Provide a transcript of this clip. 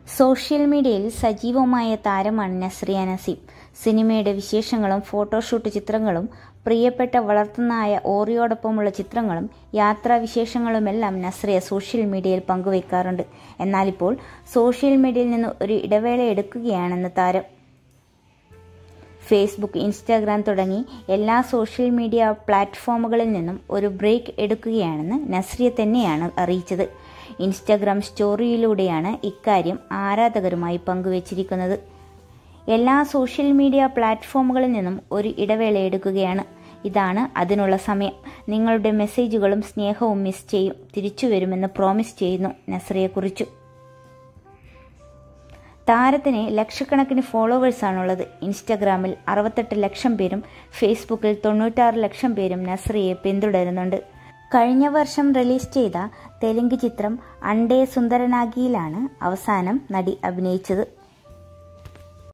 social മീഡിയയിൽ സജീവമായ താരമാണ് നസ്രിയ നസീം സിനിമയുടെ വിശേഷങ്ങളും ഫോട്ടോഷൂട്ട് ചിത്രങ്ങളും പ്രിയപ്പെട്ട വളർത്തുന്നായ ഓറിയോടൊപ്പമുള്ള ചിത്രങ്ങളും യാത്രാവിശേഷങ്ങളുമെല്ലാം നസ്രിയ സോഷ്യൽ മീഡിയയിൽ പങ്കുവയ്ക്കാറുണ്ട് എന്നാലിപ്പോൾ സോഷ്യൽ മീഡിയയിൽ നിന്ന് ഒരു ഇടവേള എടുക്കുകയാണെന്ന് താരം ഫേസ്ബുക്ക് ഇൻസ്റ്റാഗ്രാം തുടങ്ങി എല്ലാ സോഷ്യൽ മീഡിയ പ്ലാറ്റ്ഫോമുകളിൽ നിന്നും ഒരു ബ്രേക്ക് എടുക്കുകയാണെന്ന് നസ്രിയ തന്നെയാണ് അറിയിച്ചത് ഇൻസ്റ്റാഗ്രാം സ്റ്റോറിയിലൂടെയാണ് ഇക്കാര്യം ആരാധകരുമായി പങ്കുവച്ചിരിക്കുന്നത് എല്ലാ സോഷ്യൽ മീഡിയ പ്ലാറ്റ്ഫോമുകളിൽ നിന്നും ഒരു ഇടവേള എടുക്കുകയാണ് ഇതാണ് അതിനുള്ള സമയം നിങ്ങളുടെ മെസ്സേജുകളും സ്നേഹവും മിസ് ചെയ്യും തിരിച്ചു വരുമെന്ന് പ്രോമിസ് ചെയ്യുന്നു നസ്രിയെ കുറിച്ചു താരത്തിന് ലക്ഷക്കണക്കിന് ഫോളോവേഴ്സാണുള്ളത് ഇൻസ്റ്റഗ്രാമിൽ അറുപത്തെട്ട് ലക്ഷം പേരും ഫേസ്ബുക്കിൽ തൊണ്ണൂറ്റാറ് ലക്ഷം പേരും നസ്രിയെ പിന്തുടരുന്നുണ്ട് കഴിഞ്ഞ വർഷം റിലീസ് ചെയ്ത തെലുങ്ക് ചിത്രം അണ്ടേ സുന്ദരനാഗിയിലാണ് അവസാനം നടി അഭിനയിച്ചത്